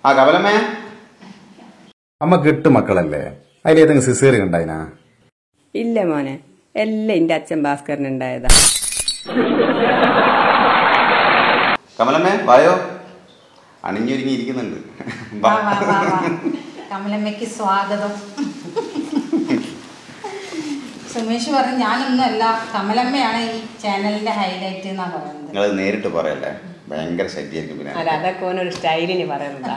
ആ കവലമ്മേ അമ്മ കിട്ടു മക്കളല്ലേ അതിലേതെങ്കിലും സിസേറിയൻ ഉണ്ടായിനാ ഇല്ല മോനെ എല്ലാം എന്റെ അച്ഛൻ ഭാസ്കരൻ ഉണ്ടായതാ കമലമ്മേ വായോ അണിഞ്ഞൊരുങ്ങി ഇരിക്കുന്നുണ്ട് വാ, വാ, വാ, വാ. കമലമ്മയ്ക്ക് സ്വാഗതം സുമേഷ് പറഞ്ഞു ഞാനൊന്നുമല്ല കമലമ്മയാണ് ഈ ചാനലിന്റെ ഹൈലൈറ്റ് എന്നാ പറയുന്നത് നിങ്ങൾ നേരിട്ട് പറയല്ലേ ഭയങ്കര ശല്യമായിരിക്കും പിന്നെ അല്ല അതൊക്കെ ഓനൊരു സ്റ്റൈലിന് പറയുന്നതാ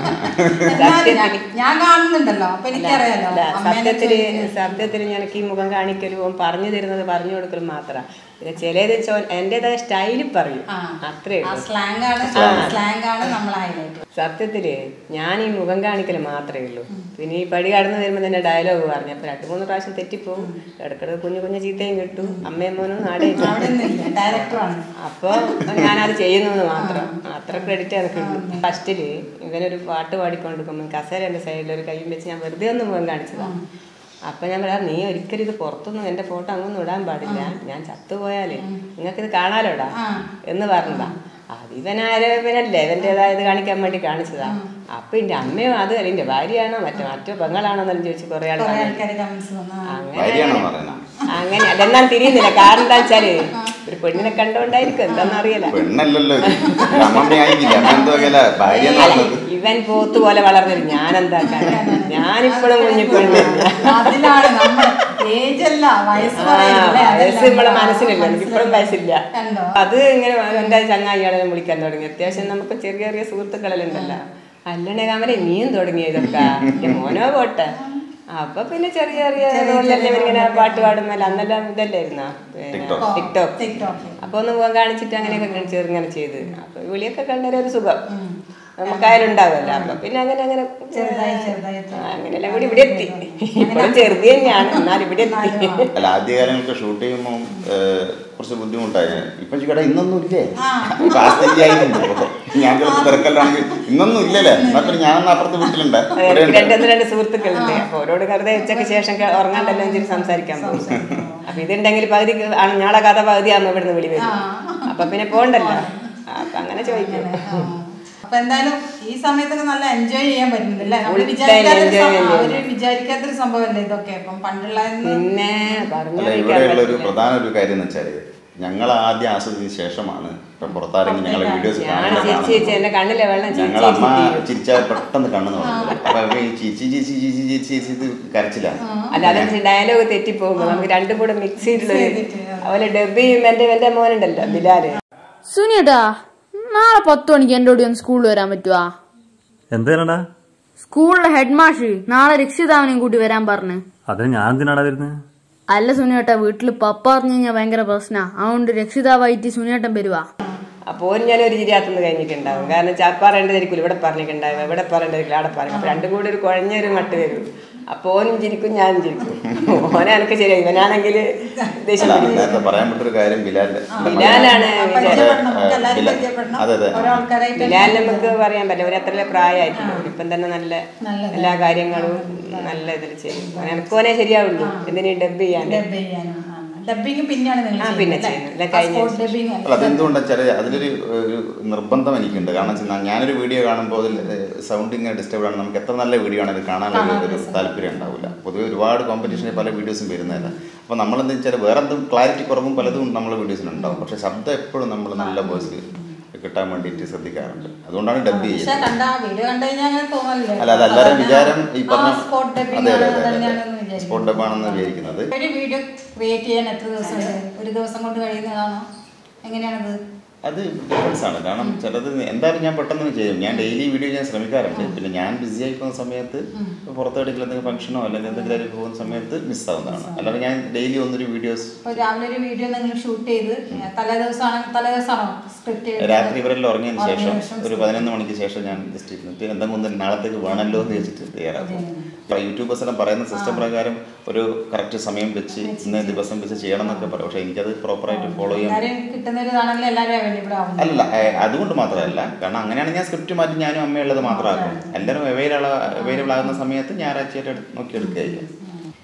എന്നാലും ഞാൻ- ഞാൻ കാണുന്നുണ്ടല്ലോ അപ്പൊ എനിക്കറിയാലോ അല്ല, അമ്മേനെ സത്യത്തില് ചോദിക്കുന്നത്. സത്യത്തില് എനിക്ക് ഈ മുഖം കാണിക്കലും ഓൻ പറഞ്ഞു തരുന്നത് പറഞ്ഞു കൊടുക്കലും മാത്ര പിന്നെ ചിലത് ചോ- എന്റേതായ സ്റ്റൈല് പറയും ആ. അത്രേ ആ ഉള്ളൂ സ്ലാങ് ആണ് സ്ലാങ് ആണ് നമ്മളെ ഹൈലൈറ്റ് സത്യത്തില് ഞാൻ ഈ മുഖം കാണിക്കല് മാത്രമേ ഉള്ളൂ പിന്നെ ഈ പടി കടന്നു വരുമ്പോൾ തന്നെ ഡയലോഗ് പറഞ്ഞു അപ്പൊ രണ്ടു മൂന്ന് പ്രാവശ്യം തെറ്റിപ്പോവും ഇടക്കിടക്ക് കുഞ്ഞു കുഞ്ഞു ചീത്തയും കിട്ടും അമ്മയും മോനും നാടേ അവിടെ ഒന്നുമില്ല ഡയറക്ടറാണ് അപ്പൊ ഞാനത് ചെയ്യുന്നത് മാത്രം അത്ര ക്രെഡിറ്റ് എനിക്കുള്ളൂ ഫസ്റ്റില് ഇവനൊരു പാട്ട് പാടിക്കൊണ്ടിരിക്കുമ്പോൾ കസേര എന്റെ സൈഡിൽ ഒരു കൈയും വെച്ച് ഞാൻ വെറുതെ ഒന്ന് മുഖം കാണിച്ചതാ അപ്പൊ ഞാൻ പറയാം നീ ഒരിക്കലും ഇത് പുറത്തൊന്നും എന്റെ ഫോട്ടോ അങ്ങൊന്നും ഇടാൻ പാടില്ല ഞാൻ ചത്തുപോയാലേ നിങ്ങൾക്ക് ഇത് കാണാലോടാ എന്ന് പറഞ്ഞതാ അത് ഇവനാരോ ഇവനല്ലേ ഇവന്റേതായത് കാണിക്കാൻ വേണ്ടി കാണിച്ചതാ അപ്പൊ എന്റെ അമ്മയോ അത് അല്ല എന്റെ ഭാര്യയാണോ മറ്റോ മറ്റോ പെങ്ങളാണോ എന്നെല്ലാം ചോദിച്ചു കുറെ ആൾ കുറെ ആൾക്കാർ കമന്റ്സ് വന്നു ആ. ഭാര്യയാണോ പറയുന്നത് അങ്ങനെ അതെന്നാ തിരിയുന്നില്ല കാരണം എന്താ വെച്ചാല് ഒരു പെണ്ണിനെ കണ്ടോണ്ടായിരിക്കും എന്താണെന്ന് അറിയില്ല പെണ്ണല്ലല്ലോ ഇത്. അമ്മമ്മയായിരിക്കില്ല അമ്മ എന്തോ വകയില ഭാര്യ എന്ന് അല്ല, പറഞ്ഞത് ഇവൻ പോത്ത് പോലെ വളർന്നത് ഞാൻ എന്താക്കാൻ ഞാനിപ്പോഴും കുഞ്ഞു പെണ്ണില്ല അതിലാണ് നമ്മൾ ഏജ് അല്ല വയസ്സ് ആ, പറയുന്നില്ലേ? അതല്ല വയസ്സ് നമ്മളെ നമ്മളെ മനസ്സിലില്ല എനിക്ക് ഇപ്പോഴും വയസ്സില്ല കണ്ടോ? അത് ഇങ്ങനെ എന്റെ ചങ്ങായികളെ വിളിക്കാൻ തുടങ്ങി അത്യാവശ്യം നമുക്ക് ചെറിയ ചെറിയ സുഹൃത്തുക്കളെല്ലാം ഉണ്ടല്ലോ അല്ലണേ കാമരെ നീയും തുടങ്ങിയ ഇതൊക്കെ ഈ മോനോ പോട്ടെ അപ്പൊ പിന്നെ ചെറിയ ചെറിയ റോളിലെല്ലാം ഇങ്ങനെ പാട്ട് പാടുന്നല്ല അന്നെല്ലാം ഇതല്ലായിരുന്ന ടിക്ടോക്ക്. TikTok TikTok. അപ്പൊ ഒന്ന് മുഖം കാണിച്ചിട്ട് അങ്ങനെയൊക്കെ ചെറുങ്ങനെ ചെയ്ത് അപ്പൊ വിളിയൊക്കെ കണ്ടൊരു ഒരു സുഖം നമുക്കായാലുണ്ടാവുമല്ലോ അപ്പൊ പിന്നെ അങ്ങനെ അങ്ങനെ ചെറുതായി ചെറുതായി ആ, അങ്ങനെയെല്ലാം കൂടി ഇവിടെ എത്തി ഇപ്പോഴും ചെറുത് തന്നെയാണ് എന്നാൽ ഇവിടെ എത്തി അല്ല ആദ്യകാലങ്ങൾക്ക് ഷൂട്ട് ചെയ്യുമ്പോൾ കുറച്ച് ബുദ്ധിമുട്ടായി ഇപ്പൊ ചേട്ടാ ഇന്നൊന്നും ഇല്ലേ കാസ്തരിയായിരുന്നു ഞാൻ ചിലപ്പോൾ തിരക്കല്ലാണെങ്കിൽ ഇന്നൊന്നും ഇല്ലല്ലേ എന്നാ പിന്നെ ഞാനൊന്ന് അപ്പുറത്ത് വീട്ടിലുണ്ട് ഇവിടെ ഉണ്ട്. രണ്ടൊന്ന് രണ്ട് സുഹൃത്തുക്കളുണ്ട് അപ്പൊ അവരോട് വെറുതെ ഉച്ചക്ക് ശേഷം ക- ഉറങ്ങാണ്ടല്ലോ വെച്ചിട്ട് സംസാരിക്കാൻ പോകും അപ്പൊ ഇതുണ്ടെങ്കിൽ പകുതി ആണ് ഞാളെ കഥ പകുതി ആകുമ്പോ ഇവിടുന്ന് വിളി വരും അപ്പൊ പിന്നെ പോണ്ടല്ലോ അപ്പൊ അങ്ങനെ ചോദിക്കും ആ. അപ്പൊ എന്തായാലും ഈ സമയത്തൊക്കെ നല്ല എൻജോയ് ചെയ്യാൻ പറ്റുന്നുണ്ടല്ലേ നമ്മൾ Full time വിചാരിക്കാത്തൊരു enjoy സം- ചെയ്യുന്നു. അവര് വിചാരിക്കാത്തൊരു സംഭവമല്ലേ ഇതൊക്കെ അപ്പം പണ്ടുള്ള പിന്നെ പറഞ്ഞു അല്ല ഇവിടെയുള്ള ഒരു പ്രധാന ഒരു കാര്യം എന്ന് വെച്ചാല് ഞങ്ങൾ ആദ്യം ആസ്വദിച്ച ശേഷമാണ് ഇപ്പൊ പുറത്താരെങ്കിൽ ഞങ്ങളുടെ വീഡിയോസ് ഞാൻ കാണുന്നത് ചിരിച്ച് ചിരിച്ച് എന്റെ കണ്ണിലെ വെള്ളം ചിരിച്ച് ഞങ്ങൾ അമ്മ ചിരിച്ച് ചിരിച്ചാൽ പെട്ടെന്ന് കണ്ണു നോക്കും അപ്പൊ അവര് ഈ ചിരിച്ച് ചിരിച്ച് ചിരിച്ച് ചിരിച്ച് ചിരിച്ച് ഇത് കരച്ചിലാണ് അല്ല അതെന്ന് ഡയലോഗ് തെറ്റിപ്പോകുമ്പോ നമുക്ക് രണ്ടും കൂടെ മിക്സ് ചെയ്തിട്ടുള്ള ചെയ്തിട്ട്, അതുപോലെ ഡബ് ചെയ്യും എന്റെ എന്റെ മോനുണ്ടല്ലോ ബിലാല് സുനിയേട്ടാ നാളെ പത്ത് മണിക്ക് എൻ്റെ കൂടെ ഒന്ന് സ്കൂളിൽ വരാൻ പറ്റുവാ എന്തേനടാ സ്കൂളിലെ ഹെഡ് മാഷ് നാളെ രക്ഷിതാവിനെയും കൂട്ടി വരാൻ പറഞ്ഞു അതിന് ഞാൻ എന്തിനാടാ വരുന്നത് അല്ല സുനിയേട്ടാ വീട്ടിൽ പപ്പ പറഞ്ഞു കഴിഞ്ഞാൽ ഭയങ്കര പ്രശ്നാ അതുകൊണ്ട് രക്ഷിതാവായിട്ട് സുനിയേട്ടൻ വരുവാ അപ്പോൾ ഞാൻ ഒരു ചിരിയാത്തുനിന്ന് കഴിഞ്ഞിട്ടുണ്ടാവും കാരണം ചാ- പറയേണ്ടതായിരിക്കും ഇവിടെ പറഞ്ഞിട്ടുണ്ടാവും ഇവിടെ പറയേണ്ടതായിരിക്കും അവിടെ പറയും അപ്പൊ രണ്ടും കൂടി ഒരു കുഴഞ്ഞൊരു മട്ട് വരും അപ്പൊ ഓനും ചിരിക്കും ഞാനും ചിരിക്കും ഓനെ എനിക്ക് ശരിയായി ഇവനാണെങ്കിൽ ദേഷ്യം അല്ല പിടിക്കും. നേരത്തെ പറയാൻ പറ്റൊരു കാര്യം ബിലാലിന്റെ ബിലാലാണ് പരിചയപ്പെടണം നമുക്ക് എല്ലാവരും ബിലാൽ. പരിചയപ്പെടണം അതെ അതെ ഓരോ ആൾക്കാരായിട്ട് ബിലാൽ നമുക്ക് പറയാൻ പറ്റില്ല ഒരു അത്ര പ്രായമായിട്ടില്ല ഇപ്പം തന്നെ നല്ല എല്ലാ കാര്യങ്ങളും നല്ല ഇതിൽ ചെയ്യും എനിക്കോനെ ശരിയാവുള്ളൂ എന്തിനീ ഡബ് ചെയ്യാൻ ഡബ് ചെയ്യാനും ഡബിങ് പിന്നെയാണ് നിങ്ങൾ ആ, പിന്നെ ചെയ്യുന്നത്. എല്ലാം കഴിഞ്ഞ ഡബിങ് അല്ല അതെന്തുകൊണ്ടാ വെച്ചാൽ അതിലൊരു ഒരു നിർബന്ധം എനിക്കുണ്ട് കാരണം വെച്ചാൽ ഞാനൊരു വീഡിയോ കാണുമ്പോൾ അതിൽ സൗണ്ട് ഇങ്ങനെ ഡിസ്റ്റർബ് ആണ് നമുക്ക് എത്ര നല്ല വീഡിയോ ആണെങ്കിലും കാണാനുള്ള ഒരു താല്പര്യം ഉണ്ടാവില്ല പൊതുവെ ഒരുപാട് കോമ്പറ്റീഷനിൽ പല വീഡിയോസും വരുന്നതല്ല അപ്പോൾ നമ്മളെന്താ വെച്ചാൽ വേറെ എന്തും ക്ലാരിറ്റി കുറവും പലതും നമ്മളെ വീഡിയോസിനുണ്ടാവും പക്ഷേ ശബ്ദം എപ്പോഴും നമ്മൾ നല്ല വോയിസ് കിട്ടാൻ വേണ്ടിയിട്ട് ശ്രദ്ധിക്കാറുണ്ട് അതുകൊണ്ടാണ് ഡബ് പക്ഷെ ചെയ്യുന്നത് കണ്ട വീഡിയോ കണ്ടു കഴിഞ്ഞാൽ അങ്ങനെ തോന്നലില്ല അല്ല അത് എല്ലാവരും വിചാരം ഈ പറഞ്ഞ സ്പോട്ട് ഡബിങ് അതെ അതെ അതെ തന്നെയാണെന്ന് അതെ വിചാരിക്കും സ്പോട്ട് ഡബാണെന്ന് വിചാരിക്കുന്നത് ഒരു വീഡിയോ ക്രിയേറ്റ് ചെയ്യാൻ എത്ര ദിവസം ഉണ്ട് ഒരു ദിവസം കൊണ്ട് കഴിയുന്നതാണോ എങ്ങനെയാണത് അത് ഡിഫറൻസ് ആണ് കാരണം ചിലത് എന്തായാലും ഞാൻ പെട്ടെന്ന് ചെയ്യും ഞാൻ ഡെയിലി വീഡിയോ ചെയ്യാൻ ശ്രമിക്കാറുണ്ട് പിന്നെ ഞാൻ ബിസി ആയി പോകുന്ന സമയത്ത് പുറത്തെവിടെയെങ്കിലും എന്തെങ്കിലും ഫംഗ്ഷനോ അല്ലെങ്കിൽ എന്തെങ്കിലും ആയിട്ട് പോകുന്ന സമയത്ത് മിസ്സാവുന്നതാണ് അല്ലാതെ ഞാൻ ഡെയിലി ഒന്നൊരു വീഡിയോസ് ഇപ്പൊ രാവിലെ ഒരു വീഡിയോ നിങ്ങൾ ഷൂട്ട് ചെയ്ത് തലേ ദിവസമാണ് തലേ ദിവസമാണോ സ്ക്രിപ്റ്റ് രാത്രി ഇവരെല്ലാം ഉറങ്ങിയതിന് ശേഷം ഒരു പതിനൊന്ന് മണിക്ക് ശേഷം ഞാൻ ജസ്റ്റ് ഇരുന്നിട്ട് എന്തെങ്കിലും ഒന്ന് നാളത്തേക്ക് വേണമല്ലോ എന്ന് വെച്ചിട്ട് തയ്യാറാക്കും അപ്പോൾ യൂട്യൂബേഴ്സ് എല്ലാം പറയുന്ന സിസ്റ്റം പ്രകാരം ഒരു കറക്റ്റ് സമയം വെച്ച് ഇന്ന ദിവസം വെച്ച് ചെയ്യണം എന്നൊക്കെ പറയും പക്ഷേ എനിക്കത് പ്രോപ്പറായിട്ട് ഫോളോ ചെയ്യാൻ എല്ലാവരും കിട്ടുന്ന ഒരു ഇതാണെങ്കിൽ എല്ലാവരും അവൈലബിൾ ആവും അല്ല ഏ, അതുകൊണ്ട് മാത്രമല്ല കാരണം അങ്ങനെയാണ് ഞാൻ സ്ക്രിപ്റ്റ് മാറ്റി ഞാനും അമ്മയുള്ളത് മാത്രമാക്കും എല്ലാവരും അവൈലബിൾ അവൈലബിൾ ആകുന്ന സമയത്ത് ഞായറാഴ്ചയായിട്ട് എടുത്ത് നോക്കി എടുക്കുകയായിരിക്കും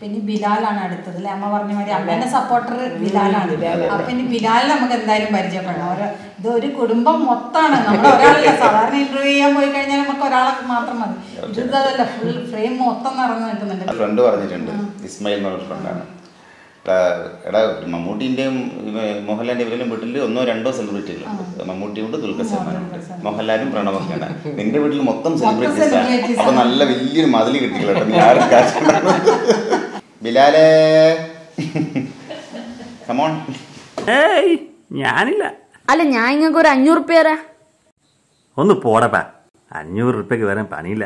പിന്നെ ബിലാലാണ് അടുത്തത് അല്ലേ അമ്മ പറഞ്ഞ മാതിരി അമ്മേന്റെ സപ്പോർട്ടർ ബിലാലാണ് അപ്പൊ ഇനി ബിലാലിനെ നമുക്ക് എന്തായാലും പരിചയപ്പെടണം ഓരോ ഇത് ഒരു കുടുംബം മൊത്തമാണ് നമ്മൾ ഒരാളല്ല സാധാരണ ഇന്റർവ്യൂ ചെയ്യാൻ പോയി കഴിഞ്ഞാൽ നമുക്ക് ഒരാളെ മാത്രം മതി ഇത് ഇതല്ല ഫുൾ ഫ്രെയിം മൊത്തം നിറഞ്ഞു നിൽക്കുന്നുണ്ട് ഫ്രണ്ട് പറഞ്ഞിട്ടുണ്ട് ഇസ്മായിൽ എന്ന് പറഞ്ഞ ഫ്രണ്ടാണ് എടാ എടാ മമ്മൂട്ടിൻ്റെയും മോഹൻലാലിൻ്റെ ഇവരെല്ലാം വീട്ടിൽ ഒന്നോ രണ്ടോ സെലിബ്രിറ്റികളുണ്ട് മമ്മൂട്ടിയുണ്ട് ദുൽഖർ സൽമാനുണ്ട് മോഹൻലാലും പ്രണവൊക്കെയാണ് നിന്റെ വീട്ടിൽ മൊത്തം സെലിബ്രിറ്റീസ് celebrities അപ്പൊ നല്ല വലിയൊരു മതിൽ കിട്ടിയില്ല കേട്ടോ നീ ആരും കാശ് ബിലാലേ കമോൺ ഏയ് ഞാനില്ല അല്ല ഞാൻ ഇങ്ങക്ക് ഒരു അഞ്ഞൂറ് റുപ്യ തരാ ഒന്ന് പോടപ്പാ അഞ്ഞൂറ് റുപ്യക്ക് വരാൻ പണിയില്ല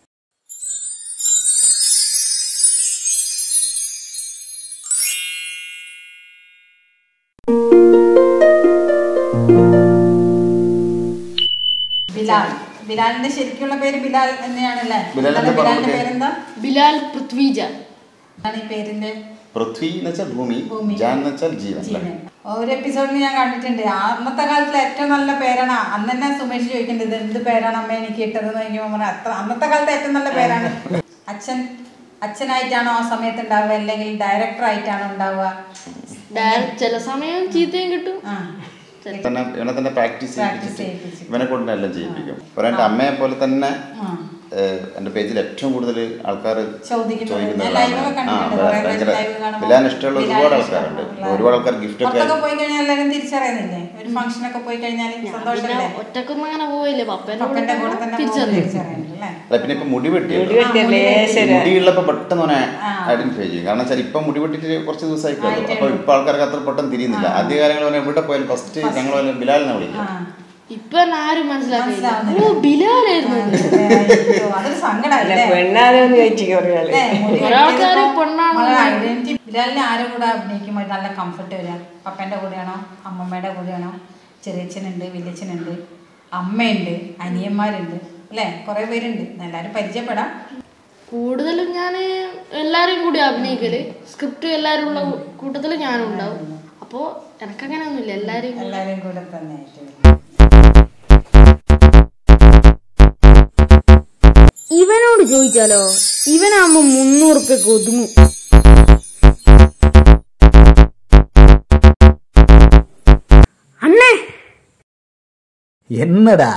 ബിലാൽ ബിലാലിന്റെ ശരിക്കുള്ള പേര് ബിലാൽ തന്നെയാണല്ലേ ബിലാൽ എന്താണ് എന്താ ബിലാലിന്റെ പറഞ്ഞത്? പേരെന്താ ബിലാൽ പൃഥ്വിജ എന്താണ് ഈ പേരിന്റെ പൃഥ്വി എന്ന് വെച്ചാൽ ഭൂമി ഭൂമി. ജാൻ എന്ന് വെച്ചാൽ ജീവൻ അല്ലേ? ജീവൻ ഒരു എപ്പിസോഡിൽ ഞാൻ കണ്ടിട്ടുണ്ട് ആ അന്നത്തെ കാലത്തിൽ ഏറ്റവും നല്ല പേരാണ് അന്ന് തന്നെ സുമേഷ് ചോദിക്കേണ്ടത് ഇത് എന്ത് പേരാണ് അമ്മ എനിക്ക് ഇട്ടത് എന്ന് ചോദിക്കുമ്പോൾ പറഞ്ഞു അത്ര അന്നത്തെ കാലത്തെ ഏറ്റവും നല്ല പേരാണ് അച്ഛൻ അച്ഛനായിട്ടാണോ ആ സമയത്ത് ഉണ്ടാവുക അല്ലെങ്കിൽ ഡയറക്ടർ ആയിട്ടാണോ ഉണ്ടാവുക ചില സമയം ചീത്തയും കിട്ടും ആ തന്നെ ഇവനെ തന്നെ പ്രാക്ടീസ് Practice ചെയ്യിപ്പിച്ചിട്ട് ചെയ്യിപ്പിച്ച്. ഇവനെ കൊണ്ട് എല്ലാം ചെയ്യിപ്പിക്കും ഒരെ എൻ്റെ അമ്മയെ പോലെ തന്നെ ആ. ഏഹ്, എൻ്റെ പേജിൽ ഏറ്റവും കൂടുതൽ ആൾക്കാർ ചോദിക്കുന്നത് ഞാൻ ലൈവൊക്കെ കണ്ടിട്ടുണ്ട് കുറേ പേര് ലൈവ് കാണുമ്പോൾ ബിലാൻ ഇഷ്ടമുള്ള ഒരുപാട് ബിലാലിനെ ആൾക്കാരുണ്ട് ഇഷ്ടമുള്ള ഒരുപാട് ആൾക്കാർ ഗിഫ്റ്റ് ഒക്കെ പുറത്തൊക്കെ പോയി കഴിഞ്ഞാൽ എല്ലാവരും തിരിച്ചറിയുന്നില്ലേ ഒരു ഫംഗ്ഷനൊക്കെ പോയി കഴിഞ്ഞാൽ സന്തോഷമല്ലേ ഒറ്റക്കൊന്നും അങ്ങനെ പോയില്ലേ പപ്പേന്റെ പപ്പന്റെ കൂടെ തന്നെ തിരിച്ചറിയും തിരിച്ചറിയുന്നുണ്ട് അല്ലേ അല്ല പിന്നെ ഇപ്പൊ മുടി വെട്ടി മുടി വെട്ടിയ ലേശം മുടിയുള്ളപ്പോ പെട്ടെന്ന് അവനെ ഐഡന്റിഫൈ ചെയ്യും കാരണം വെച്ചാൽ ഇപ്പൊ മുടി വെട്ടിട്ട് കുറച്ച് ദിവസമായി കഴിഞ്ഞു അപ്പൊ ഇപ്പൊ ആൾക്കാർക്ക് അത്ര പെട്ടെന്ന് തിരിയുന്നില്ല ആദ്യ കാലങ്ങൾ അവനെ എവിടെ പോയാലും ഫസ്റ്റ് ഞങ്ങൾ ബിലാലിനെ വിളിക്കും ആ ഇപ്പൊ എന്നെ ആരും മനസ്സിലാക്കില്ല മനസ്സിലാവുന്നില്ല. ഓ ബിലാലായിരുന്നു ഇത്. അയ്യോ, അതൊരു അല്ല സങ്കടമല്ലേ പെണ്ണാതെന്ന് ചോദിച്ചു കുറയാള് അല്ലേ? മുടി ഒരാൾക്കാര് വെട്ടിയതിപ്പോ പെണ്ണാണോ നമ്മളെ ഐഡന്റിറ്റി ബിലാലിന് ആരുടെ കൂടെ അഭിനയിക്കുമ്പോൾ നല്ല കംഫർട്ട് വരിക പപ്പന്റെ കൂടെയാണോ അമ്മമ്മയുടെ കൂടെയാണോ ചെറിയച്ഛനുണ്ട് വലിയച്ഛനുണ്ട് അമ്മയുണ്ട് അനിയന്മാരുണ്ട് അല്ലേ കുറെ പേരുണ്ട് എല്ലാവരും പരിചയപ്പെടാം കൂടുതലും ഞാൻ എല്ലാരും കൂടി അഭിനയിക്കല് സ്ക്രിപ്റ്റ് എല്ലാരും ഉള്ള കൂട്ടത്തിൽ ഞാനും ഉണ്ടാവും അപ്പോ എനക്കങ്ങനെ ഒന്നുമില്ല എല്ലാരും എല്ലാവരും കൂടെ തന്നെ ആയിട്ട് ഇവനോട് ചോദിച്ചാലോ ഇവനാകുമ്പോ മുന്നൂറ് റുപ്യക്ക് ഒതുങ്ങും അണ്ണേ എന്നടാ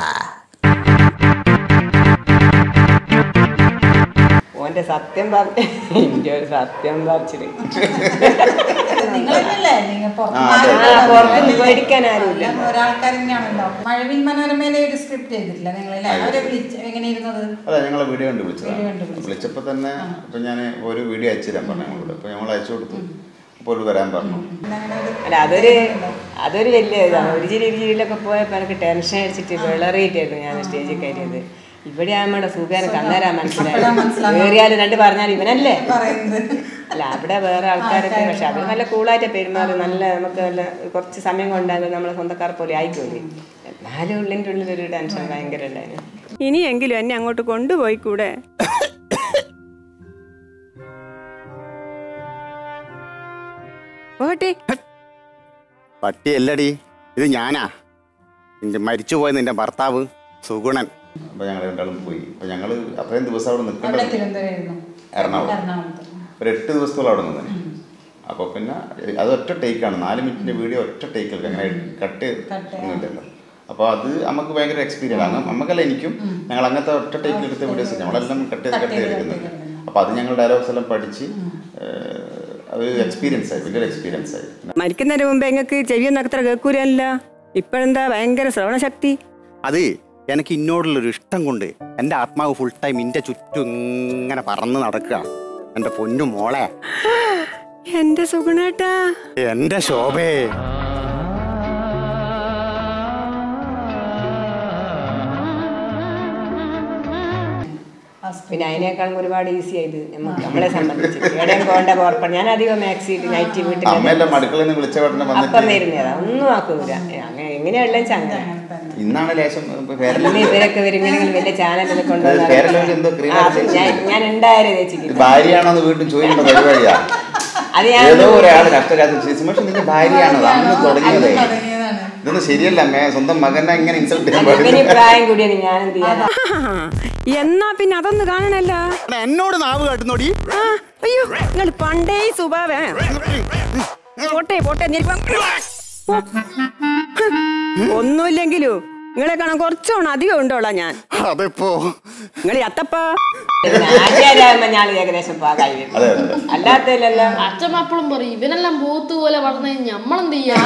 ഓന്റെ സത്യം പറഞ്ഞ എന്റെ ഒരു സത്യം പറിച്ചിട്ട് നിങ്ങളല്ലേ നിങ്ങൾ ആ, അതെ. ആ, പുറത്തുനിന്ന് പേടിക്കാൻ ആരുമില്ല. ഒരാൾക്കാർ തന്നെയാണല്ലോ മഴവിൽ മനോരമയിലെ ഒരു സ്ക്രിപ്റ്റ് ചെയ്തിട്ടില്ല നിങ്ങളല്ലേ അവരെ വിളിച്ച് എങ്ങനെ ഇരുന്നത് അതെ ഞങ്ങളെ വീഡിയോ കണ്ട് വീഡിയോ വിളിച്ചതാണ് കണ്ട് വിളിച്ചു. വിളിച്ചപ്പോൾ തന്നെ ഇപ്പൊ ഞാൻ ഒരു വീഡിയോ അയച്ചു തരാൻ പറഞ്ഞു ഞങ്ങളോട് അപ്പൊ ഞങ്ങൾ അയച്ചു കൊടുത്തു അപ്പോൾ ഒരു വരാൻ പറഞ്ഞു പിന്നെ അങ്ങനെ ഒരു അല്ല അതൊരു അതൊരു വലിയ ഇതാണ് ഒരു ചിരി ഒരു ചിരിയിലൊക്കെ പോയപ്പോ എനിക്ക് ടെൻഷൻ അടിച്ചിട്ട് വിളറിയിട്ടായിരുന്നു ഞാൻ സ്റ്റേജിൽ കയറിയത് ഇവിടെ ആകുമ്പോൾ സുഖം എനിക്ക് അന്നേരം അപ്പോഴാ മനസ്സിലായത്. മനസ്സിലായി കയറിയാലും രണ്ട് പറഞ്ഞാൽ ഇവനല്ലേ പറയുന്നത് അല്ല അവിടെ വേറെ ആൾക്കാരൊക്കെ പക്ഷെ അവർ നല്ല കൂളായിട്ട് പെരുമാറി നല്ല നമുക്ക് നല്ല കുറച്ച് സമയം കൊണ്ടാകും നമ്മളെ സ്വന്തക്കാർ പോലെ ആയിക്കോളി എന്നാലും ഉള്ളിൻ്റെ ഉള്ളിലൊരു ടെൻഷൻ ഭയങ്കര ഉണ്ടായിരുന്നു ഇനിയെങ്കിലും എന്നെ അങ്ങോട്ട് കൊണ്ടുപോയി കൂടെ പോട്ടെ പട്ടി അല്ലടി ഇത് ഞാനാ നിന്റെ മരിച്ചുപോയ നിന്റെ ഭർത്താവ് സുഗുണൻ അപ്പോൾ ഞങ്ങൾ രണ്ടാളും പോയി അപ്പോൾ ഞങ്ങൾ അത്രയും ദിവസം അവിടെ അവിടെ നിൽക്കേണ്ടത് തിരുവനന്തപുരമായിരുന്നു എറണാകുളം എറണാകുളത്ത് ഒരു എട്ട് ദിവസത്തോളം അവിടെ നിന്നു അപ്പോൾ പിന്നെ അത് ഒറ്റ ടേക്കാണ് നാല് മിനിറ്റിൻ്റെ വീഡിയോ ഒറ്റ ടേക്കിൽ അങ്ങനെ കട്ട് Cut, ഒന്നുമില്ലല്ലോ അപ്പോൾ അത് നമുക്ക് ഭയങ്കര എക്സ്പീരിയൻസ് ആണ് നമുക്കല്ല എനിക്കും ഞങ്ങൾ അങ്ങനത്തെ ഒറ്റ ടേക്കിൽ എടുത്ത വീഡിയോസ് ഞങ്ങളെല്ലാം കട്ട് ചെയ്ത് കട്ട് ചെയ്ത് എടുക്കുന്നുണ്ട് അപ്പോൾ അത് ഞങ്ങൾ ഡയലോഗ്സ് എല്ലാം പഠിച്ച് ഏഹ്, അതൊരു എക്സ്പീരിയൻസ് ആയി വലിയൊരു എക്സ്പീരിയൻസ് ആയി മരിക്കുന്നതിന് മുമ്പ് എങ്ങൾക്ക് ചെവിയൊന്നും അത്ര കേൾക്കൂലല്ല ഇപ്പോഴെന്താ ഭയങ്കര ശ്രവണശക്തി അത് എനിക്ക് ഇന്നോടുള്ളൊരു ഇഷ്ടം കൊണ്ട് എൻ്റെ ആത്മാവ് ഫുൾ ടൈം ഇൻ്റെ ചുറ്റും ഇങ്ങനെ പറന്ന് നടക്കുക എൻ്റെ പൊന്നു മോളെ എന്റെ സുഗുണേട്ടാ എൻ്റെ ശോഭേ പിന്നെ അതിനേക്കാളും ഒരുപാട് ഈസി ആയത് നമുക്ക് നമ്മളെ സംബന്ധിച്ച് എവിടെയും പോകേണ്ട പുറപ്പെടാം ഞാൻ അധികം മാക്സി നൈറ്റ് വീട്ടിൽ അമ്മയെല്ലാം അടുക്കളയിൽ നിന്ന് വിളിച്ച ഉടനെ അപ്പം വന്നിട്ട് വരുന്നതാ ഒന്നും ആക്കൂല അങ്ങനെ എങ്ങനെയുള്ള ചങ്ങ ഇന്നാണ് ലേശം ഇന്ന് പേരല്ല ഇവരൊക്കെ വരുമെങ്കിൽ വലിയ ചാനലിൽ കേരളത്തിൽ എന്തോ ക്രീം കൊണ്ടുവന്നു ഞാൻ ഞാൻ ഉണ്ടായാലും ചേച്ചിക്ക് ഭാര്യയാണോ എന്ന് വീണ്ടും ചോദിക്കേണ്ട പരിപാടിയാ അത് ഞാൻ ഏതോ ഒരാൾ കഷ്ടകാലത്ത് സുമേഷ് നിന്റെ ഭാര്യയാണോ അന്ന് തുടങ്ങിയതേ തുടങ്ങിയതാണ് ഇതൊന്നും ശരിയല്ല അമ്മേ സ്വന്തം മകനെ ഇങ്ങനെ ഇൻസൾട്ട് ചെയ്യാൻ ഇവന് പാടില്ല പ്രായം കൂടിയാണ് ഞാൻ എന്ത് ചെയ്യാനാ എന്നാ പിന്നെ അതൊന്ന് കാണണല്ലോ എടാ, എന്നോട് നാവ് കാട്ടുന്നോടി ആ, അയ്യോ നിങ്ങൾ പണ്ടേ സ്വഭാവ പോട്ടെ പോട്ടെ നിൽപ്പം ഒന്നുമില്ലെങ്കിലും നിങ്ങളെ കാണാൻ കുറച്ചോണം അധികം ഉണ്ടോളാ ഞാൻ അതിപ്പോ നിങ്ങൾ അത്തപ്പാ ആചാര്യാകുമ്പോ ഞാൻ ഏകദേശം പാകായി വരും അതെ അതെ അതെ അല്ലാത്തതിലല്ല അച്ഛൻ അപ്പോഴും പറയും ഇവനെല്ലാം പോത്ത് പോലെ വളർന്നു കഴിഞ്ഞാൽ നമ്മളെന്ത് ചെയ്യാ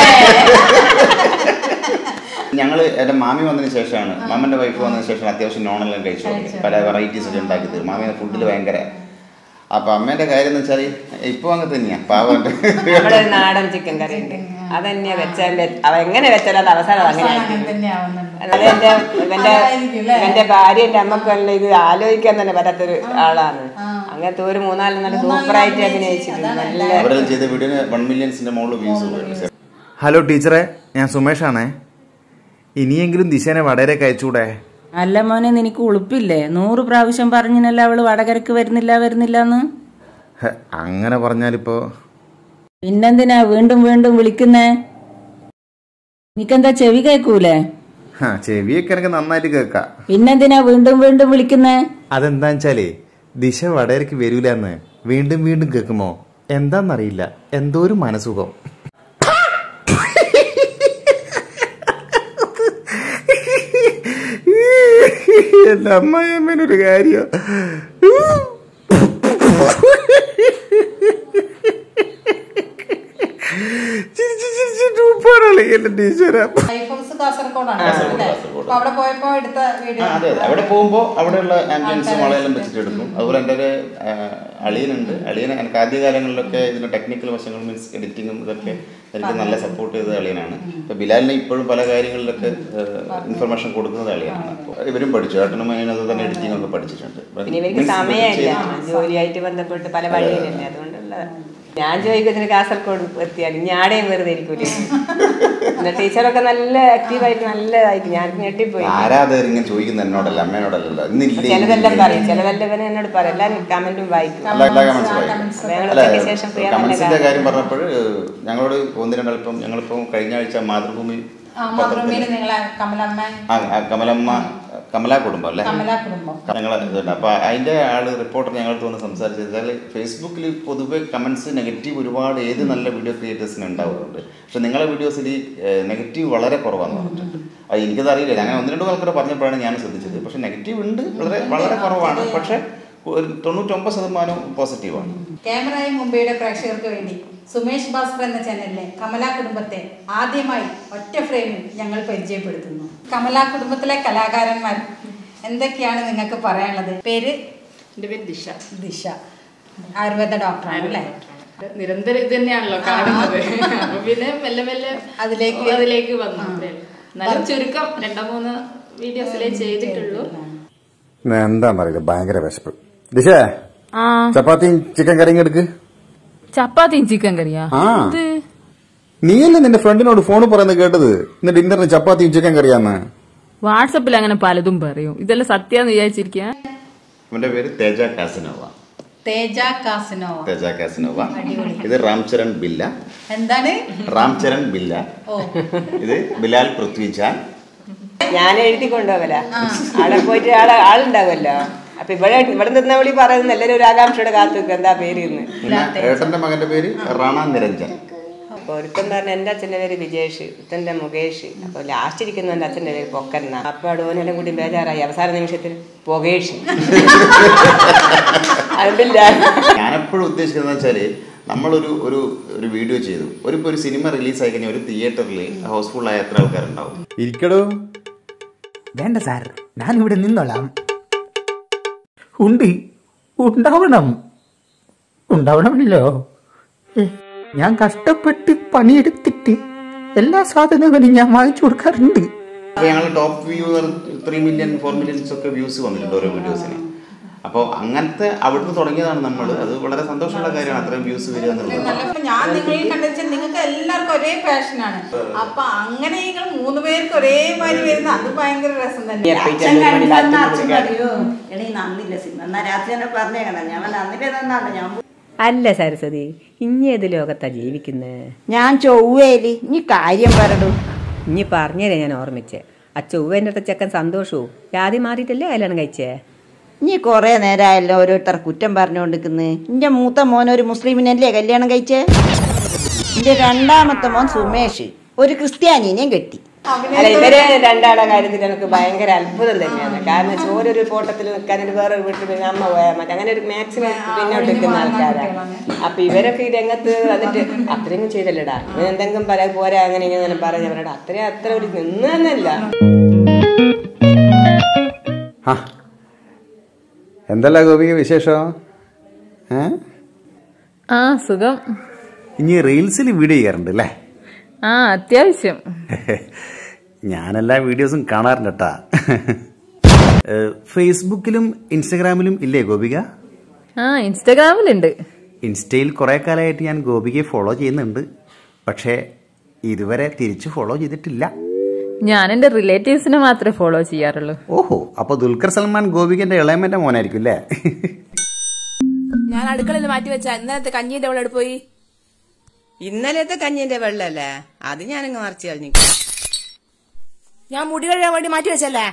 ഞങ്ങൾ എൻ്റെ മാമി വന്നതിന് ശേഷമാണ് മാമൻ്റെ വൈഫ് വന്നതിന് ശേഷം അത്യാവശ്യം നോണെല്ലാം കഴിച്ചു തുടങ്ങി പല വെറൈറ്റീസ് ഒക്കെ ഉണ്ടാക്കി തരും മാമി ഫുഡിൽ ഭയങ്കര അപ്പം അമ്മേൻ്റെ കാര്യം എന്ന് വെച്ചാൽ ഇപ്പോൾ അങ്ങനെ തന്നെയാണ് പാവൻ്റെ നമ്മുടെ ഒരു നാടൻ ചിക്കൻ കറി ഉണ്ട് അതന്നെയാ വെച്ചാൽ അവ എങ്ങനെ വെച്ചാലും അത് അവസാനം അങ്ങനെ അങ്ങനെ തന്നെ ആവുന്നുണ്ട് അത് എന്റെ ഇവന്റെ അതായിരിക്കും അല്ലേ? ഇവന്റെ ഭാര്യന്റെ അമ്മക്കല്ല ഇത് ആലോചിക്കാൻ തന്നെ പറ്റാത്തൊരു ആളാണ് അങ്ങനത്തെ ഒരു മൂന്നാല് നല്ല സൂപ്പറായിട്ട് അഭിനയിച്ചിട്ടുണ്ട് നല്ല അവരെല്ലാം ചെയ്ത വീഡിയോന് വൺ മില്യൺസിൻ്റെ മുകളിൽ വ്യൂസ് പോയി ഹലോ ടീച്ചറെ ഞാൻ സുമേഷാണേ ഇനിയെങ്കിലും ദിശേനെ വടകരക്ക് അയച്ചൂടെ അല്ല മോനെ നിനക്ക് ഉളുപ്പില്ലേ നൂറ് പ്രാവശ്യം പറഞ്ഞിനല്ല അവള് വടകരക്ക് വരുന്നില്ല വരുന്നില്ല എന്ന് ഹെ, അങ്ങനെ പറഞ്ഞാലിപ്പോ പിന്നെന്തിനാ വീണ്ടും വീണ്ടും വിളിക്കുന്നേ നിക്കെന്താ ചെവി കേക്കൂലേ ഹാ ചെവിയൊക്കെ എനിക്ക് നന്നായിട്ട് കേൾക്കാം പിന്നെന്തിനാ വീണ്ടും വീണ്ടും വിളിക്കുന്നേ അതെന്താ വെച്ചാലേ ദിശ വടകരക്ക് വരൂലെന്ന് വീണ്ടും വീണ്ടും കേൾക്കുമോ എന്താന്നറിയില്ല എന്തോ ഒരു മനസുഖം എന്റെ അമ്മയമ്മേനൊരു കാര്യം ചിരിച്ച് ചിരിച്ചിട്ട് ഉപ്പാണല്ലേ എന്റെ ടീച്ചറാ ഐഫോൺസ് കാസർഗോഡാണ് കാസർഗോഡ്, അല്ലേ? കാസർഗോഡ്. അപ്പൊ അവിടെ പോയപ്പോ എടുത്ത വീഡിയോ ആ, അതെ അതെ അവിടെ പോകുമ്പോൾ അവിടെയുള്ള ആംബുലൻസും വളയെല്ലാം വെച്ചിട്ട് എടുക്കും അതുപോലെ എൻ്റെ ഒരു ആ, അളിയനുണ്ട് അളിയൻ എനിക്ക് ആദ്യകാലങ്ങളിലൊക്കെ ഇതിൻ്റെ ടെക്നിക്കൽ വശങ്ങൾ മീൻസ് എഡിറ്റിങ്ങും ഇതൊക്കെ എനിക്ക് നല്ല സപ്പോർട്ട് ചെയ്ത അളിയനാണ് ഇപ്പോൾ ബിലാലിനെ ഇപ്പോഴും പല കാര്യങ്ങളിലൊക്കെ ഇൻഫർമേഷൻ കൊടുക്കുന്നത് അളിയനാണ് അപ്പോൾ ഇവരും പഠിച്ചു ഏട്ടനും അതിനകത്ത് തന്നെ എഡിറ്റിംഗ് ഒക്കെ പഠിച്ചിട്ടുണ്ട് പിന്നെ ഇവർക്ക് Means സമയമില്ല ചെയ്ത് ജോലിയായിട്ട് ബന്ധപ്പെട്ട് പല വഴിയിലല്ലേ അതുകൊണ്ടുള്ള ഞാൻ ചോദിക്കുന്നതിന് കാസർഗോഡ് എത്തിയാൽ ഞാടേയും വെറുതെ ഇരിക്കൂലേ പിന്നെ ടീച്ചറൊക്കെ നല്ല ആക്റ്റീവായിട്ട് നല്ലതായിട്ട് ഞാൻ ഞെട്ടിപ്പോയി ആരാധകർ ഇങ്ങനെ ചോദിക്കുന്ന എന്നോടല്ല അമ്മേനോടല്ലല്ലോ ഇന്നില്ലേ ചിലതെല്ലാം പറയും ചിലതെല്ലാം ഇവനെ എന്നോട് പറയും എല്ലാം കമന്റും വായിക്കും എല്ലാ എല്ലാ കമന്റ്സ് വായിക്കും അപ്പൊ ഞങ്ങൾ അല്ല ഉച്ചയ്ക്ക് ശേഷം ഫ്രീ കമന്റ്സിന്റെ കാര്യം പറഞ്ഞപ്പോൾ ഞങ്ങളോട് ഒന്ന് രണ്ടല്പം ഞങ്ങളിപ്പം കഴിഞ്ഞ ആഴ്ച മാതൃഭൂമി മാതൃഭൂമിയിൽ നിങ്ങളെ കമലമ്മ ആ, ആ, കമലമ്മ കമലാ കുടുംബം അല്ലേ കമല കുടുംബം ഞങ്ങളെ ഇതുണ്ട് അപ്പോൾ അതിൻ്റെ ആള് റിപ്പോർട്ടർ ഞങ്ങളടുത്ത് വന്ന് സംസാരിച്ചത് ഫേസ്ബുക്കിൽ പൊതുവെ കമൻസ് നെഗറ്റീവ് ഒരുപാട് ഏത് നല്ല വീഡിയോ ക്രിയേറ്റേഴ്സിന് ഉണ്ടാവാറുണ്ട് പക്ഷെ നിങ്ങളെ വീഡിയോസിൽ നെഗറ്റീവ് വളരെ കുറവാന്ന് പറഞ്ഞിട്ടുണ്ട് അത് എനിക്കത് അറിയില്ല അങ്ങനെ ഒന്ന് രണ്ട് ആൾക്കാർ പറഞ്ഞപ്പോഴാണ് ഞാൻ ശ്രദ്ധിച്ചത് പക്ഷെ നെഗറ്റീവ് ഉണ്ട് വളരെ വളരെ കുറവാണ് പക്ഷെ ഒരു തൊണ്ണൂറ്റൊമ്പത് ശതമാനം പോസിറ്റീവാണ് ക്യാമറയും മുംബൈയുടെ പ്രേക്ഷകർക്ക് വേണ്ടി സുമേഷ് ഭാസ്കർ എന്ന ചാനലിലെ കമലാ കുടുംബത്തെ ആദ്യമായി ഒറ്റ ഫ്രെയിമിൽ ഞങ്ങൾ പരിചയപ്പെടുത്തുന്നു കമലാ കുടുംബത്തിലെ കലാകാരന്മാർ എന്തൊക്കെയാണ് നിങ്ങൾക്ക് പറയാനുള്ളത് പേര് എൻ്റെ പേര് ദിശ ദിശ ആയുർവേദ ഡോക്ടറാണ് അല്ലേ നിരന്തരം ഇത് തന്നെയാണല്ലോ കാണുന്നത് അപ്പൊ പിന്നെ മെല്ലെ മെല്ലെ അതിലേക്ക് അതിലേക്ക് വന്നു എന്നാലും ചുരുക്കം രണ്ടോ മൂന്ന് വീഡിയോസിലേ ചെയ്തിട്ടുള്ളൂ എന്താന്നറിയില്ല ഭയങ്കര വിശപ്പ് ദിശേ ചപ്പാത്തിയും ചിക്കൻ കറിയും എടുക്ക് ചപ്പാത്തിയും ചിക്കൻ കറിയാ ആ ഇത് നീയല്ലേ നിന്റെ ഫ്രണ്ടിനോട് ഫോൺ പറയുന്നത് കേട്ടത് ഇന്ന് ഡിന്നറിന് ചപ്പാത്തിയും ചിക്കൻ കറിയാന്ന് വാട്സപ്പിൽ അങ്ങനെ പലതും പറയും ഇതെല്ലാം സത്യാന്ന് വിചാരിച്ചിരിക്കാ അവൻ്റെ പേര് Teja Casanova Teja Casanova Teja Casanova ഇത് രാംചരൺ ബില്ല എന്താണ് രാംചരൺ ബില്ല ഓ ഇത് ബിലാൽ പൃഥ്വിജാൻ ഞാൻ എഴുതി കൊണ്ടുപോകല അവിടെ പോയിട്ട് ആളെ ആളുണ്ടാവുമല്ലോ അപ്പൊ ഇവിടെ ഇവിടെ നിന്ന വിളി പറയുന്ന എല്ലാവരും ഒരു ആകാംക്ഷയുടെ കാത്തു നിൽക്കുക എന്താ പേര് ഇന്ന് പിന്നെ ഏട്ടന്റെ മകന്റെ പേര് റാണ നിരഞ്ജൻ അപ്പൊ ഒരുത്തൻ പറഞ്ഞ എന്റെ അച്ഛന്റെ പേര് വിജേഷ് ഇത്തന്റെ മുകേഷ് അപ്പൊ ലാസ്റ്റ് ഇരിക്കുന്ന എന്റെ അച്ഛന്റെ പേര് പൊക്കന്ന അപ്പൊ അടോനെല്ലാം കൂടി ബേജാറായി അവസാന നിമിഷത്തിൽ പുകേഷ് അതില്ല ഞാനെപ്പോഴും ഉദ്ദേശിക്കുന്നത് വെച്ചാല് നമ്മളൊരു ഒരു ഒരു വീഡിയോ ചെയ്തു ഒരു ഇപ്പൊ ഒരു സിനിമ റിലീസായി കഴിഞ്ഞാൽ ഒരു തിയേറ്ററിൽ ഹൗസ്ഫുൾ ആയ എത്ര ആൾക്കാരുണ്ടാവും ഇരിക്കടോ വേണ്ട സാർ ഞാൻ ഇവിടെ നിന്നോളാം ഉണ്ട് ഉണ്ടാവണം ഉണ്ടാവണമല്ലോ ഏ, ഞാൻ കഷ്ടപ്പെട്ട് പണിയെടുത്തിട്ട് എല്ലാ സാധനങ്ങളും ഞാൻ വാങ്ങിച്ചു കൊടുക്കാറുണ്ട് അപ്പൊ ഞങ്ങൾ top view three million four millions ഒക്കെ വ്യൂസ് വന്നിട്ടുണ്ട് ഓരോ വീഡിയോസിന് അപ്പോൾ അങ്ങനത്തെ അവിടുന്ന് തുടങ്ങിയതാണ് നമ്മൾ അത് വളരെ സന്തോഷമുള്ള കാര്യമാണ് അത്രയും വ്യൂസ് വരിക എന്നുള്ളത് നല്ല ഞാൻ നിങ്ങളിൽ കണ്ടെച്ചാൽ നിങ്ങൾക്ക് എല്ലാവർക്കും ഒരേ പാഷനാണ് അപ്പൊ അങ്ങനെ നിങ്ങൾ മൂന്ന് പേർക്ക് ഒരേമാതിരി വരുന്ന അത് ഭയങ്കര രസം തന്നെ അച്ഛൻ കണ്ടിട്ട് അച്ഛൻ പറയൂ എടീ നന്ദില്ല സിനിമ എന്നാ രാത്രി തന്നെ പറഞ്ഞേക്കണം ഞാൻ നന്ദില്ല തന്നാണ് ഞാൻ അല്ല സരസ്വതി ഇനി ഏത് ലോകത്താ ജീവിക്കുന്നത് ഞാൻ ചൊവ്വേലി നീ കാര്യം പറടൂ ഇനി പറഞ്ഞേരെ ഞാൻ ഓർമ്മിച്ചേ ആ ചൊവ്വേൻ്റെ അടുത്ത ചെക്കൻ സന്തോഷവും ജാതി മാറിയിട്ടല്ലേ കല്യാണം കഴിച്ചേ നീ കുറെ നേരമായല്ലോ ഓരോരുത്തർ കുറ്റം പറഞ്ഞുകൊണ്ടിരിക്കുന്നത് എന്റെ മൂത്ത മോൻ ഒരു മുസ്ലിമിനല്ലേ കല്യാണം കഴിച്ചേ എന്റെ രണ്ടാമത്തെ മോൻ സുമേഷ് ഒരു ക്രിസ്ത്യാനിനെയും കെട്ടി അല്ല ഇവരെ രണ്ടാളെ കാര്യത്തിൽ എനിക്ക് ഭയങ്കര അത്ഭുതം തന്നെയാണ് കാരണം ചോരൊരു ഫോട്ടത്തിൽ നിൽക്കാൻ വേറെ വീട്ടിൽ പിന്നെ അമ്മ പോയാൽ മതി അങ്ങനെ ഒരു മാക്സിമം പിന്നോട്ട് നിൽക്കുന്ന ആൾക്കാരാണ് അപ്പൊ ഇവരൊക്കെ ഈ രംഗത്ത് വന്നിട്ട് അത്രയും ചെയ്തല്ലടാ ഇവൻ എന്തെങ്കിലും പറയാ പോരാ അങ്ങനെ ഇങ്ങനെ പറഞ്ഞവരുടെ അത്രയും അത്ര ഒരു നിന്നല്ല എന്തല്ല ഗോപിക വിശേഷം ഏ ആ സുഖം ഇനി റീൽസിൽ വീഡിയോ ചെയ്യാറുണ്ട് അല്ലേ ആ അത്യാവശ്യം ഞാനെല്ലാ വീഡിയോസും കാണാറുണ്ട് കേട്ടാ ഫേസ്ബുക്കിലും ഇൻസ്റ്റഗ്രാമിലും ഇല്ലേ ഗോപിക ആ ഇൻസ്റ്റാഗ്രാമിലുണ്ട് ഇൻസ്റ്റയിൽ കുറെ കാലമായിട്ട് ഞാൻ ഗോപികയെ ഫോളോ ചെയ്യുന്നുണ്ട് പക്ഷേ ഇതുവരെ തിരിച്ചു ഫോളോ ചെയ്തിട്ടില്ല ഞാൻ എന്റെ റിലേറ്റീവ്സിനെ മാത്രമേ ഫോളോ ചെയ്യാറുള്ളൂ ഓഹോ അപ്പൊ ദുൽഖർ സൽമാൻ ഗോപികന്റെ ഇളയമന്റെ മോനായിരിക്കും അല്ലേ ഞാൻ അടുക്കളയിൽ മാറ്റി വെച്ച ഇന്നലത്തെ കഞ്ഞീന്റെ അവളെവിടെ പോയി ഇന്നലത്തെ കഞ്ഞിന്റെ വെള്ളല്ലേ അത് ഞാനങ്ങ് മറിച്ച് കളഞ്ഞു ഞാൻ മുടി കഴുകാൻ വേണ്ടി മാറ്റി വെച്ചല്ലേ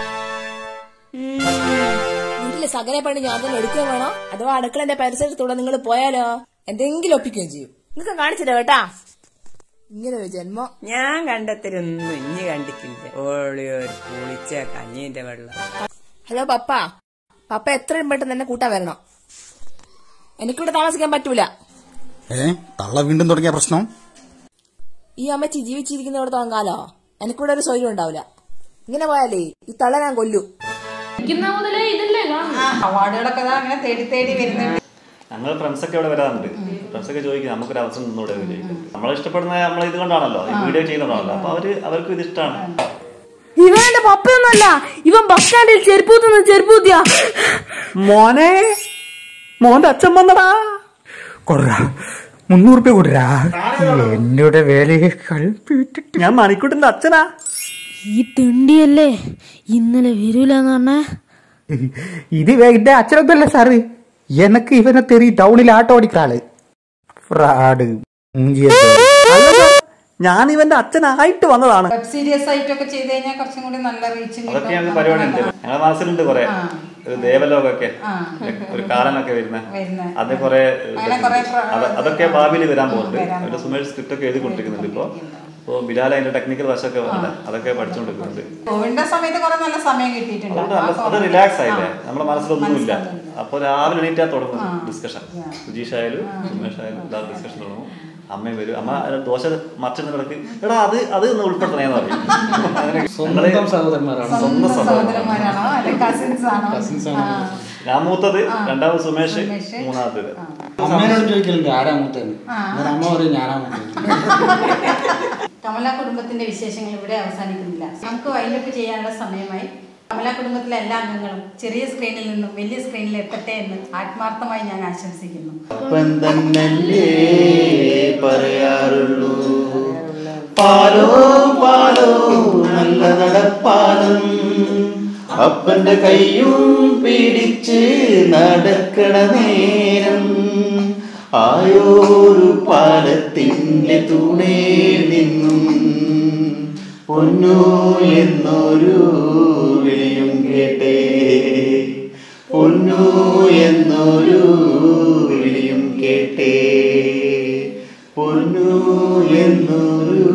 വീട്ടിലെ സകല പണി ഞാൻ തന്നെ എടുക്കുകയും വേണോ അഥവാ അടുക്കളന്റെ പരിസരത്തൂടെ നിങ്ങൾ പോയാലോ എന്തെങ്കിലും ഒപ്പിക്കുകയും ചെയ്യും നിങ്ങൾക്ക് കാണിച്ചില്ല കേട്ടാ ഇങ്ങനെ ഒരു ജന്മം ഞാൻ കണ്ടെത്തലൊന്നും ഇനി കണ്ടിട്ടില്ല ഓളിയൊരു കുളിച്ച കഞ്ഞിന്റെ വെള്ളം ഹലോ പപ്പ പപ്പ എത്രയും പെട്ടെന്ന് എന്നെ കൂട്ടാൻ വരണം എനിക്കിവിടെ താമസിക്കാൻ പറ്റൂല ഏ തള്ള വീണ്ടും തുടങ്ങിയ പ്രശ്നം ഈ അമ്മച്ചി ജീവിച്ചിരിക്കുന്നിടത്തോളം കാലോ എനിക്കിവിടെ ഒരു സൗകര്യം ഉണ്ടാവില്ല ഇങ്ങനെ പോയാലേ ഈ തള്ള ഞാൻ കൊല്ലു മുതലേ ഇതല്ലേ അവാർഡുകളൊക്കെ ദാ അങ്ങനെ തേടി തേടി വരുന്നുണ്ട് ഞങ്ങൾ ഫ്രണ്ട്സ് ഒക്കെ ഇവിടെ വരാറുണ്ട് ഫ്രണ്ട്സ് ഒക്കെ ചോദിക്കും നമുക്കൊരു അവസരം നിന്നൂടെ എന്ന് ചോദിക്കും നമ്മളെ ഇഷ്ടപ്പെടുന്ന നമ്മൾ ഇത് കൊണ്ടാണല്ലോ ഈ വീഡിയോ ചെയ്യുന്നതാണല്ലോ അപ്പൊ അവര് അവർക്കും ഇത് ഇഷ്ടമാണ് ഇവൻ എന്റെ പപ്പയൊന്നല്ല ഇവൻ ബസ് സ്റ്റാൻഡിൽ ചെരുപ്പ് കുത്തുന്ന ചെരുപ്പ് കുത്തിയാ മോനെ മോന്റെ അച്ഛൻ വന്നടാ കൊറ മുന്നൂറ് രൂപ കൊടുരാ എന്നോട് വേലയെ കളിപ്പിട്ടിട്ട് ഞാൻ മണിക്കൂട്ടിന്റെ അച്ഛനാ ഈ തിണ്ടിയല്ലേ ഇന്നലെ വരൂലെന്ന് പറഞ്ഞ ഇത് എന്റെ അച്ഛനൊന്നുമല്ല സാറ് എനക്ക് ഇവനെ തെറി ടൗണിൽ ആട്ടോ ഓടിക്കാള് ഫ്രാഡ് ഞാൻ ഇവന്റെ അച്ഛനായിട്ട് വന്നതാണ് വെബ് സീരീസ് ആയിട്ടൊക്കെ ചെയ്ത് കഴിഞ്ഞാൽ കുറച്ചും കൂടി നല്ല റീച്ചും അതൊക്കെ ഞങ്ങൾക്ക് പരിപാടി ഉണ്ട് ഞങ്ങളുടെ മനസ്സിലുണ്ട് കുറെ ഒരു ദേവലോകമൊക്കെ ആ. ഒരു കാലനൊക്കെ വരുന്ന വരുന്ന. അത് കുറെ അങ്ങനെ കുറെ പ്ര- അത് അതൊക്കെ ഭാവിയിൽ വരാൻ പോകുന്നുണ്ട് വരാൻ അവരുടെ സുമേഷ് സ്ക്രിപ്റ്റ് ഒക്കെ എഴുതിക്കൊണ്ടിരിക്കുന്നുണ്ട് ഇപ്പോ അപ്പോൾ ബിലാൽ അതിന്റെ ടെക്നിക്കൽ വശമൊക്കെ ഉണ്ട് അതൊക്കെ പഠിച്ചുകൊണ്ടിരിക്കുന്നുണ്ട് കോവിഡിന്റെ സമയത്ത് കുറെ നല്ല സമയം കിട്ടിയിട്ടുണ്ട് അതുകൊണ്ട് ആ നല്ല- അത് കോവിഡ് റിലാക്സ് ആ. ആയില്ലേ നമ്മുടെ മനസ്സിലൊന്നുമില്ല മനസ്സിലൊന്നുമില്ല. അപ്പോൾ രാവിലെ എണീറ്റാ തുടങ്ങും ആ. ഡിസ്കഷൻ സുജീഷ് ആയാലും സുമേഷ് ആയാലും എല്ലാവരും ഡിസ്കഷൻ തുടങ്ങും അമ്മയും വരും അമ്മ അത് ദോശ മറിച്ചിരുന്ന കിടക്ക് എടാ അത് അത് ഒന്ന് ഉൾപ്പെടുത്തണേന്ന് പറയും അങ്ങനെ സ്വന്തം സഹോദരന്മാരാണ്. സ്വന്തം സഹോദരന്മാരാണ് സഹോദരന്മാരാണോ അല്ലെ കസിൻസ് ആണോ ആ. ഞാൻ മൂത്തത് ആ. രണ്ടാമത് സുമേഷ് സുമേഷ്. മൂന്നാമത്തേത് അമ്മേനോട് ചോദിക്കലുണ്ട് ആരാ മൂത്തേന്ന് ആ. എന്നിട്ട് അമ്മ പറയും ഞാനാ മൂത്തേന്ന് കമല കുടുംബത്തിന്റെ വിശേഷങ്ങൾ ഇവിടെ അവസാനിക്കുന്നില്ല നമുക്ക് വൈൻഡപ്പ് ചെയ്യാനുള്ള സമയമായി കമല കുടുംബത്തിലെ എല്ലാ അംഗങ്ങളും ചെറിയ സ്ക്രീനിൽ നിന്നും വലിയ സ്ക്രീനിൽ എത്തട്ടെ എന്ന് ആത്മാർത്ഥമായി ഞാൻ ആശംസിക്കുന്നു അപ്പം തന്നല്ലേ പറയാറുള്ളൂ പാലോ പാലോ നല്ല നടപ്പാലം അപ്പന്റെ കയ്യും പിടിച്ച് നടക്കണ നേരം ആയോരു പാലത്തിന്റെ തൂണേ നിന്നും പൊന്നു എന്നൊരു വിളിയും കേട്ടേ പൊന്നു എന്നൊരു വിളിയും കേട്ടേ പൊന്നു എന്നൊരു